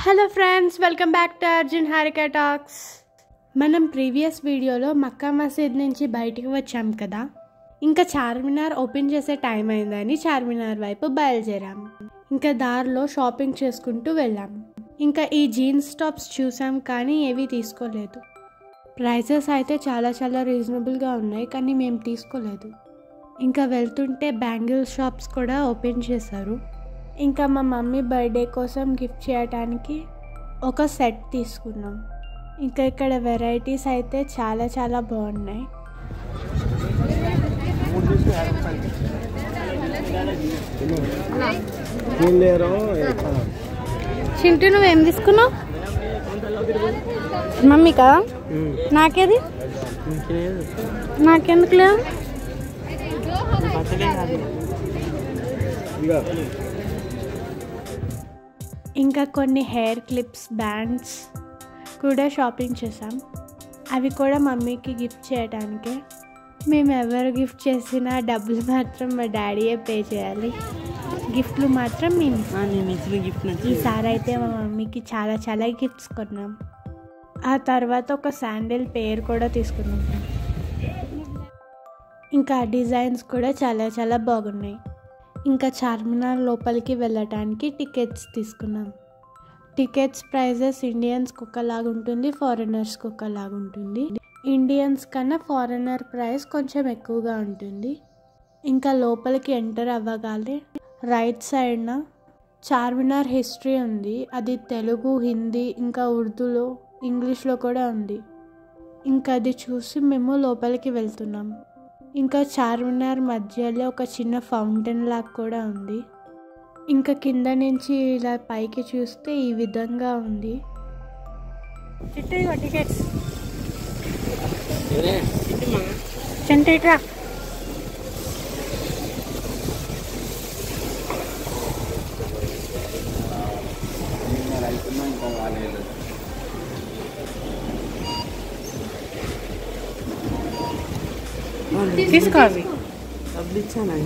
Hello friends welcome back to Arjun Harika talks మనం ప్రీవియస్ వీడియోలో మక్కా మసీద్ నుంచి బయటికి వచ్చాం కదా ఇంకా చార్మినార్ ఓపెన్ చేసే టైం అయిందని చార్మినార్ వైపు బయలుదేరాం ఇంకా దారిలో షాపింగ్ చేసుకుంటూ వెళ్ళాం ఇంకా ఈ జీన్స్ టాప్స్ చూసాం కానీ ఏవి తీసుకోలేదు ప్రైజెస్ అయితే చాలా చాలా రీజనబుల్గా ఉన్నాయి కానీ మేము తీసుకోలేదు ఇంకా వెళ్తుంటే బ్యాంగిల్ షాప్స్ కూడా ఓపెన్ చేశారు ఇంకా మా మమ్మీ బర్త్డే కోసం గిఫ్ట్ చేయడానికి ఒక సెట్ తీసుకున్నాం ఇంకా ఇక్కడ వెరైటీస్ అయితే చాలా చాలా బాగున్నాయి तीन ले रहा हूँ एक हाँ। చింటూ నువ్వేం తీసుకున్నావు మమ్మీ కదా हम्म, నాకేది ठीक है। నాకెందుకు లేదు ఇదిగో. ఇంకా కొన్ని హెయిర్ క్లిప్స్ బ్యాండ్స్ కూడా షాపింగ్ చేసాం అవి కూడా మమ్మీకి గిఫ్ట్ చేయడానికే మేము ఎవరు గిఫ్ట్ చేసినా డబ్బులు మాత్రం మా డాడీయే పే చేయాలి గిఫ్ట్లు మాత్రం మేము ఆ, నేను ఇచ్చిన గిఫ్ట్ నచ్చింది ఈసారి అయితే మా మమ్మీకి చాలా చాలా గిఫ్ట్స్ కొన్నాం ఆ తర్వాత ఒక శాండిల్ పేరు కూడా తీసుకున్నాం ఇంకా డిజైన్స్ కూడా చాలా చాలా బాగున్నాయి ఇంకా చార్మినార్ లోపలికి వెళ్ళటానికి టికెట్స్ తీసుకున్నాం టికెట్స్ ప్రైజెస్ ఇండియన్స్కి ఒకలాగా ఉంటుంది ఫారినర్స్కి ఒకలాగా ఉంటుంది ఇండియన్స్ కన్నా ఫారినర్ ప్రైస్ కొంచెం ఎక్కువగా ఉంటుంది ఇంకా లోపలికి ఎంటర్ అవ్వగానే రైట్ సైడ్న చార్మినార్ హిస్టరీ ఉంది అది తెలుగు హిందీ ఇంకా ఉర్దూలో ఇంగ్లీష్లో కూడా ఉంది ఇంకా అది చూసి మేము లోపలికి వెళ్తున్నాం ఇంకా చార్మినార్ మధ్యలో ఒక చిన్న ఫౌంటైన్ లాగా కూడా ఉంది ఇంకా కింద నుంచి ఇలా పైకి చూస్తే ఈ విధంగా ఉంది టికెట్స్ చెంటేట్రా తీసుకో అవి డబ్బులు ఇచ్చానా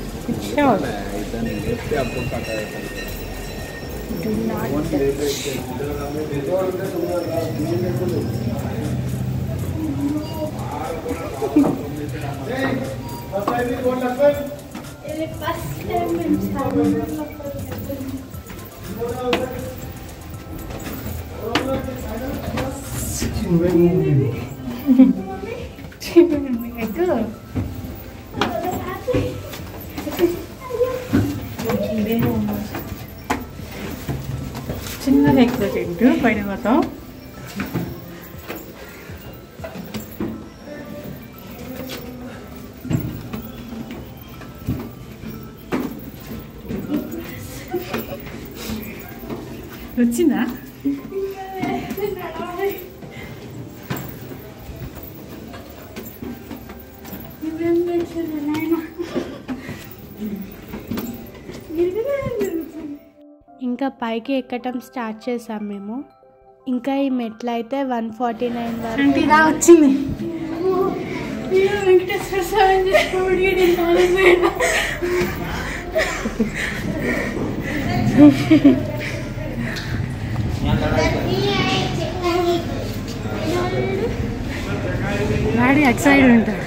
చిన్నది ఎక్కువ తింటూ పైన మొత్తం వచ్చిందా ఇంకా పైకి ఎక్కటం స్టార్ట్ చేసాం మేము ఇంకా ఈ మెట్లు అయితే వన్ ఫార్టీ నైన్ వరకు ఇలా వచ్చింది డాడీ అటు సైడ్ ఉంటాడు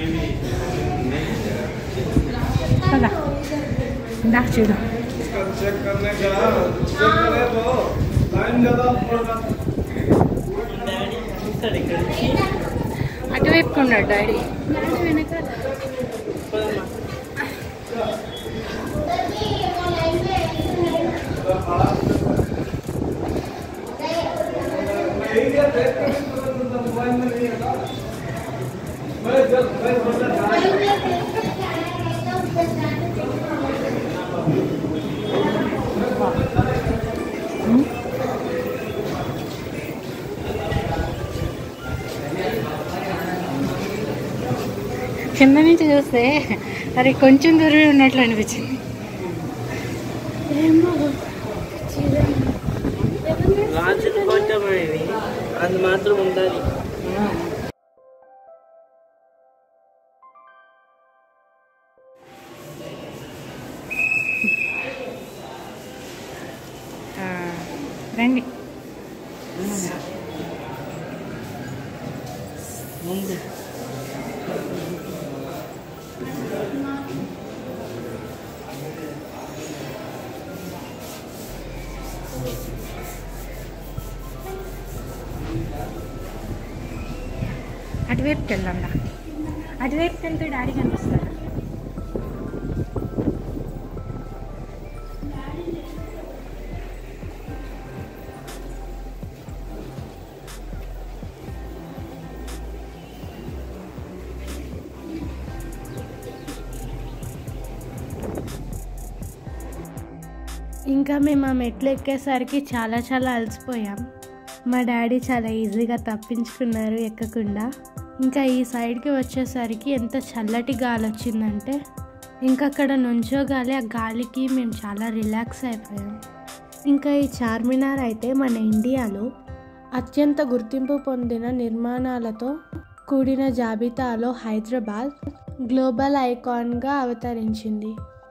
పద. ఇందా చూడు అటువైపు ఉన్నాడు డాడీ కింద నుంచి చూస్తే అది కొంచెం దూరం ఉన్నట్లు అనిపించింది రాజులు కొంచెం ఇది అది మాత్రం ఉండాలి ఆ, రండి ముందు అటువైపుకి వెళ్ళండా అటువైపుకి వెళ్తే డాడీ కనిపిస్తారా ఇంకా మేము ఆ మెట్లు ఎక్కేసరికి చాలా చాలా అలసిపోయాం మా డాడీ చాలా ఈజీగా తప్పించుకున్నారు ఎక్కకుండా ఇంకా ఈ సైడ్కి వచ్చేసరికి ఎంత చల్లటి గాలి వచ్చిందంటే ఇంకా అక్కడ నుంచోగాలి ఆ గాలికి మేము చాలా రిలాక్స్ అయిపోయాం ఇంకా ఈ చార్మినార్ అయితే మన ఇండియాలో అత్యంత గుర్తింపు పొందిన నిర్మాణాలతో కూడిన జాబితాలో హైదరాబాద్ గ్లోబల్ ఐకాన్గా అవతరించింది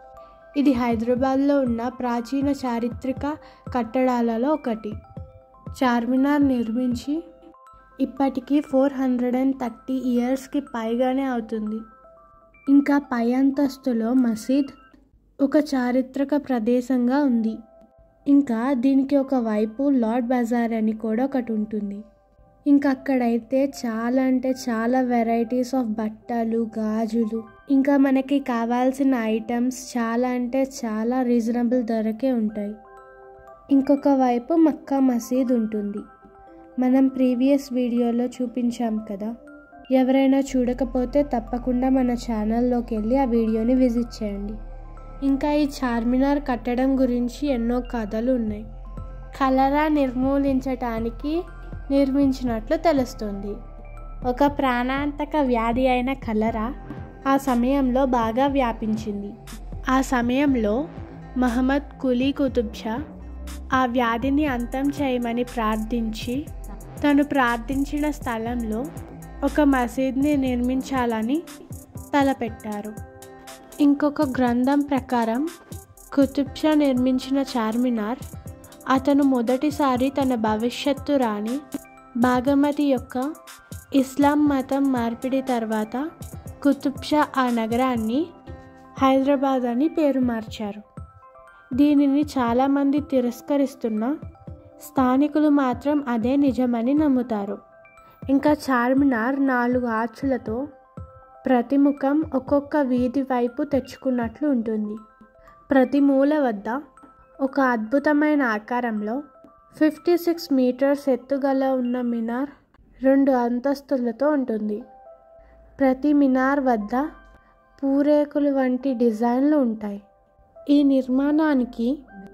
ఇది హైదరాబాద్లో ఉన్న ప్రాచీన చారిత్రక కట్టడాలలో ఒకటి చార్మినార్ నిర్మించి ఇప్పటికీ ఫోర్ హండ్రెడ్ అండ్ థర్టీ ఇయర్స్కి పైగానే అవుతుంది ఇంకా పై అంతస్తులో మసీద్ ఒక చారిత్రక ప్రదేశంగా ఉంది ఇంకా దీనికి ఒక వైపు లార్డ్ బజార్ అని కూడా ఒకటి ఉంటుంది ఇంకా అక్కడైతే చాలా అంటే చాలా వెరైటీస్ ఆఫ్ బట్టలు గాజులు ఇంకా మనకి కావాల్సిన ఐటమ్స్ చాలా అంటే చాలా రీజనబుల్ ధరకే ఉంటాయి ఇంకొక వైపు మక్కా మసీద్ ఉంటుంది మనం ప్రీవియస్ వీడియోలో చూపించాం కదా ఎవరైనా చూడకపోతే తప్పకుండా మన ఛానల్లోకి వెళ్ళి ఆ వీడియోని విజిట్ చేయండి ఇంకా ఈ చార్మినార్ కట్టడం గురించి ఎన్నో కథలు ఉన్నాయి కలరా నిర్మూలించటానికి నిర్మించినట్లు తెలుస్తుంది ఒక ప్రాణాంతక వ్యాధి అయిన కలరా ఆ సమయంలో బాగా వ్యాపించింది ఆ సమయంలో మహమ్మద్ కులీ కుతుబ్ షా ఆ వ్యాధిని అంతం చేయమని ప్రార్థించి తను ప్రార్థించిన స్థలంలో ఒక మసీద్ని నిర్మించాలని తలపెట్టారు ఇంకొక గ్రంథం ప్రకారం కుతుబ్ షా నిర్మించిన చార్మినార్ అతను మొదటిసారి తన భవిష్యత్తు రాణి బాగమతి యొక్క ఇస్లాం మతం మార్పిడి తర్వాత కుతుబ్ షా ఆ నగరాన్ని హైదరాబాద్ అని పేరు మార్చారు దీనిని చాలామంది తిరస్కరిస్తున్నా స్థానికులు మాత్రం అదే నిజమని నమ్ముతారు ఇంకా చార్మినార్ నాలుగు ఆర్చులతో ప్రతి ముఖం ఒక్కొక్క వీధి వైపు తెచ్చుకున్నట్లు ఉంటుంది ప్రతి మూల వద్ద ఒక అద్భుతమైన ఆకారంలో ఫిఫ్టీ సిక్స్ మీటర్స్ ఎత్తుగల ఉన్న మినార్ రెండు అంతస్తులతో ఉంటుంది ప్రతి మినార్ వద్ద పూరేకులు వంటి డిజైన్లు ఉంటాయి ఈ నిర్మాణానికి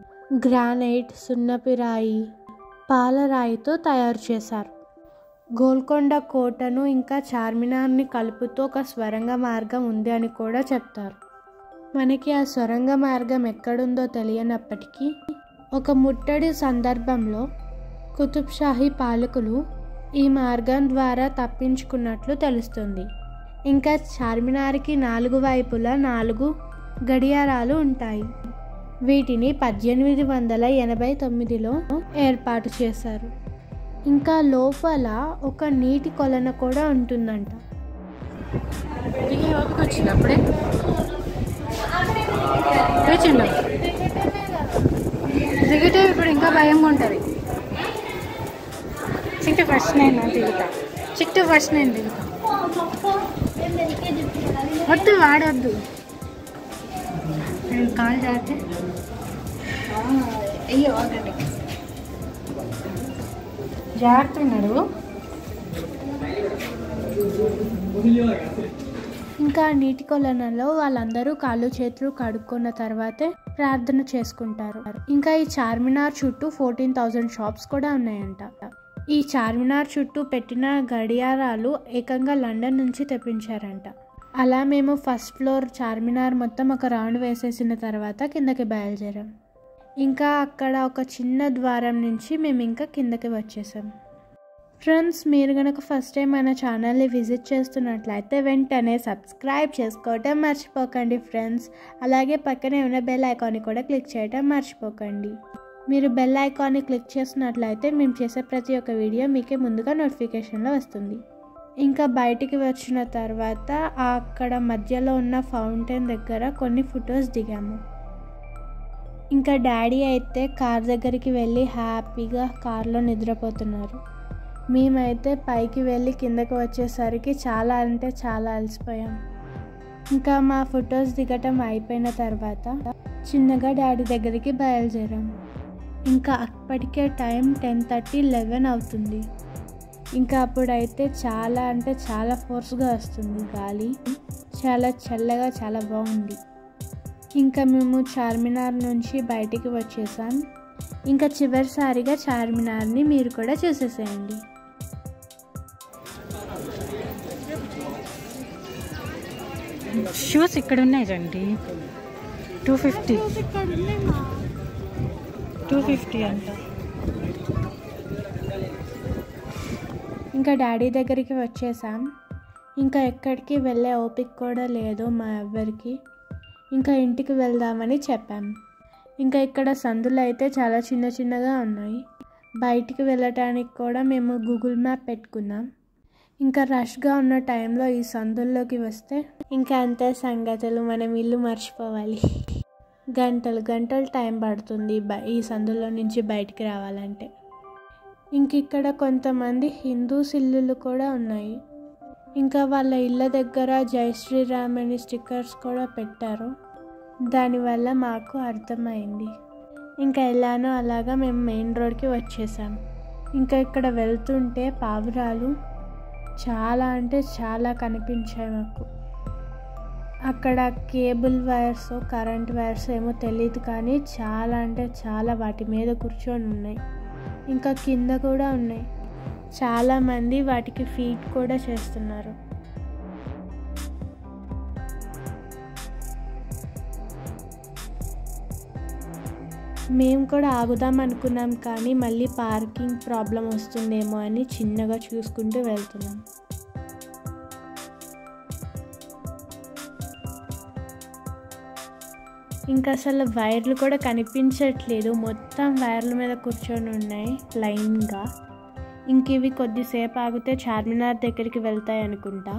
గ్రానైట్ సున్నపిరాయి పాలరాయితో తయారు చేశారు గోల్కొండ కోటను ఇంకా చార్మినార్ని కలుపుతూ ఒక స్వరంగ మార్గం ఉంది అని కూడా చెప్తారు మనకి ఆ సొరంగ మార్గం ఎక్కడుందో తెలియనప్పటికీ ఒక ముట్టడి సందర్భంలో కుతుబ్ షాహీ పాలకులు ఈ మార్గం ద్వారా తప్పించుకున్నట్లు తెలుస్తుంది ఇంకా చార్మినార్కి నాలుగు వైపులా నాలుగు గడియారాలు ఉంటాయి వీటిని పద్దెనిమిది వందల ఎనభై తొమ్మిదిలో ఏర్పాటు చేశారు ఇంకా లోపల ఒక నీటి కొలన కూడా ఉంటుందంట దిగే ఓపిక వచ్చింది అప్పుడే కూర్చుండు దిగితే ఇప్పుడు ఇంకా భయంగా ఉంటుంది చిట్టు ఫస్ట్ నేను దిగుతా చిట్టు ఫస్ట్ నేను దిగుతా వద్దు వాడొద్దు నేను కాల్ జాతే అయ్యో ఆగండి జాగ్రత్త నడువు ఇంకా నీటి కొలనలో వాళ్ళందరూ కాళ్ళు చేతులు కడుక్కున్న తర్వాతే ప్రార్థన చేసుకుంటారు ఇంకా ఈ చార్మినార్ చుట్టూ ఫోర్టీన్ థౌజండ్ షాప్స్ కూడా ఉన్నాయంట ఈ చార్మినార్ చుట్టూ పెట్టిన గడియారాలు ఏకంగా లండన్ నుంచి తెప్పించారంట అలా మేము ఫస్ట్ ఫ్లోర్ చార్మినార్ మొత్తం ఒక రౌండ్ వేసేసిన తర్వాత కిందకి బయలుదేరాం ఇంకా అక్కడ ఒక చిన్న ద్వారం నుంచి మేము ఇంకా కిందకి వచ్చేసాం ఫ్రెండ్స్ మీరు కనుక ఫస్ట్ టైం మన ఛానల్ని విజిట్ చేస్తున్నట్లయితే వెంటనే సబ్స్క్రైబ్ చేసుకోవటం మర్చిపోకండి ఫ్రెండ్స్ అలాగే పక్కనే ఉన్న బెల్ ఐకాన్ని కూడా క్లిక్ చేయటం మర్చిపోకండి మీరు బెల్ ఐకాన్ని క్లిక్ చేసినట్లయితే మేము చేసే ప్రతి ఒక్క వీడియో మీకే ముందుగా నోటిఫికేషన్లో వస్తుంది ఇంకా బయటికి వచ్చిన తర్వాత అక్కడ మధ్యలో ఉన్న ఫౌంటైన్ దగ్గర కొన్ని ఫొటోస్ దిగాము ఇంకా డాడీ అయితే కార్ దగ్గరికి వెళ్ళి హ్యాపీగా కార్లో నిద్రపోతున్నారు మేమైతే పైకి వెళ్ళి కిందకు వచ్చేసరికి చాలా అంటే చాలా అలసిపోయాం ఇంకా మా ఫొటోస్ దిగటం అయిపోయిన తర్వాత చిన్నగా డాడీ దగ్గరికి బయలుదేరాం ఇంకా అప్పటికే టైం టెన్ థర్టీ లెవెన్ అవుతుంది ఇంకా అప్పుడైతే చాలా అంటే చాలా ఫోర్స్గా వస్తుంది గాలి చాలా చల్లగా చాలా బాగుంది ఇంకా మేము చార్మినార్ నుంచి బయటికి వచ్చేసాం ఇంకా చివరిసారిగా చార్మినార్ని మీరు కూడా చూసేసేయండి షూస్ ఇక్కడ ఉన్నాయి చండి టూ ఫిఫ్టీ టూ ఫిఫ్టీ అంట ఇంకా డాడీ దగ్గరికి వచ్చేసాం ఇంకా ఎక్కడికి వెళ్ళే ఓపిక కూడా లేదు మా ఎవ్వరికి ఇంకా ఇంటికి వెళ్దామని చెప్పాం ఇంకా ఇక్కడ సందులు అయితే చాలా చిన్న చిన్నగా ఉన్నాయి బయటికి వెళ్ళటానికి కూడా మేము గూగుల్ మ్యాప్ పెట్టుకున్నాం ఇంకా రష్గా ఉన్న టైంలో ఈ సందుల్లోకి వస్తే ఇంకా అంతే సంగతులు మనం ఇల్లు మర్చిపోవాలి గంటలు గంటలు టైం పడుతుంది బ- ఈ సందులో నుంచి బయటికి రావాలంటే ఇంక ఇక్కడ కొంతమంది హిందూస్ ఇల్లులు కూడా ఉన్నాయి ఇంకా వాళ్ళ ఇళ్ళ దగ్గర జై శ్రీరామ్ అని స్టిక్కర్స్ కూడా పెట్టారు దానివల్ల మాకు అర్థమైంది ఇంకా ఎలానో అలాగా మేము మెయిన్ రోడ్కి వచ్చేసాం ఇంకా ఇక్కడ వెళ్తుంటే పావురాలు చాలా అంటే చాలా కనిపించాయి మాకు అక్కడ కేబుల్ వైర్స్ కరెంట్ వైర్స్ ఏమో తెలియదు కానీ చాలా అంటే చాలా వాటి మీద కూర్చొని ఉన్నాయి ఇంకా కింద కూడా ఉన్నాయి చాలామంది వాటికి ఫీడ్ కూడా చేస్తున్నారు మేము కూడా ఆగుదాం అనుకున్నాం కానీ మళ్ళీ పార్కింగ్ ప్రాబ్లం వస్తుందేమో అని చిన్నగా చూసుకుంటూ వెళ్తున్నాం ఇంకా అసలు వైర్లు కూడా కనిపించట్లేదు మొత్తం వైర్ల మీద కూర్చొని ఉన్నాయి లైన్గా ఇంక ఇవి కొద్దిసేపు ఆగితే చార్మినార్ దగ్గరికి వెళ్తాయి అనుకుంటా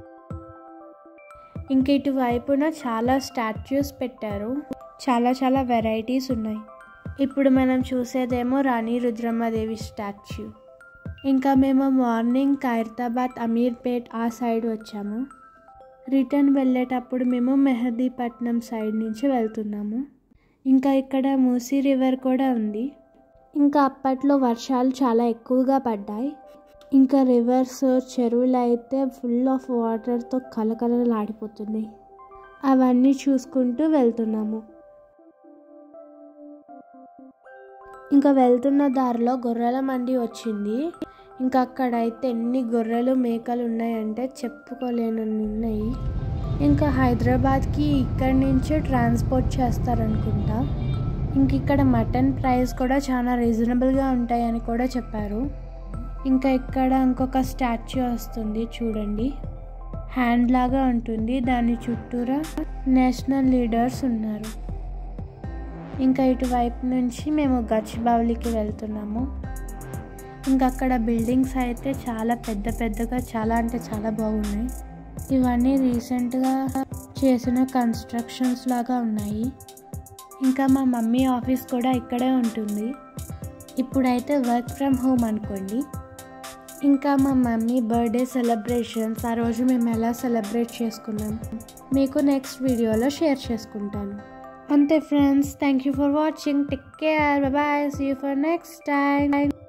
ఇంక ఇటువైపున చాలా స్టాచ్యూస్ పెట్టారు చాలా చాలా వెరైటీస్ ఉన్నాయి ఇప్పుడు మనం చూసేదేమో రాణి రుద్రమ్మదేవి స్టాచ్యూ ఇంకా మేము మార్నింగ్ ఖైరతాబాద్ అమీర్పేట్ ఆ సైడ్ వచ్చాము రిటర్న్ వెళ్ళేటప్పుడు మేము మెహదీపట్నం సైడ్ నుంచి వెళ్తున్నాము ఇంకా ఇక్కడ మూసీ రివర్ కూడా ఉంది ఇంకా అప్పట్లో వర్షాలు చాలా ఎక్కువగా పడ్డాయి ఇంకా రివర్స్ చెరువులు అయితే ఫుల్ ఆఫ్ వాటర్తో కలకలలాడిపోతున్నాయి అవన్నీ చూసుకుంటూ వెళ్తున్నాము ఇంకా వెళ్తున్న దారిలో గొర్రెల మండి వచ్చింది ఇంకా అక్కడైతే ఎన్ని గొర్రెలు మేకలు ఉన్నాయంటే చెప్పుకోలేనన్ని ఉన్నాయి ఇంకా హైదరాబాద్కి ఇక్కడి నుంచే ట్రాన్స్పోర్ట్ చేస్తారనుకుంటా ఇంక ఇక్కడ మటన్ ప్రైస్ కూడా చాలా రీజనబుల్గా ఉంటాయని కూడా చెప్పారు ఇంకా ఇక్కడ ఇంకొక స్టాచ్యూ వస్తుంది చూడండి హ్యాండ్ లాగా ఉంటుంది దాని చుట్టూరా నేషనల్ లీడర్స్ ఉన్నారు ఇంకా ఇటువైపు నుంచి మేము గచ్చిబావులికి వెళ్తున్నాము ఇంకా అక్కడ బిల్డింగ్స్ అయితే చాలా పెద్ద పెద్దగా చాలా అంటే చాలా బాగున్నాయి ఇవన్నీ రీసెంట్గా చేసిన కన్స్ట్రక్షన్స్ లాగా ఉన్నాయి ఇంకా మా మమ్మీ ఆఫీస్ కూడా ఇక్కడే ఉంటుంది ఇప్పుడైతే వర్క్ ఫ్రమ్ హోమ్ అనుకోండి ఇంకా మా మమ్మీ బర్త్డే సెలబ్రేషన్స్ ఆ రోజు మేము ఎలా సెలబ్రేట్ చేసుకున్నాం మీకు నెక్స్ట్ వీడియోలో షేర్ చేసుకుంటాను అంతే friends thank you for watching take care bye see you for next time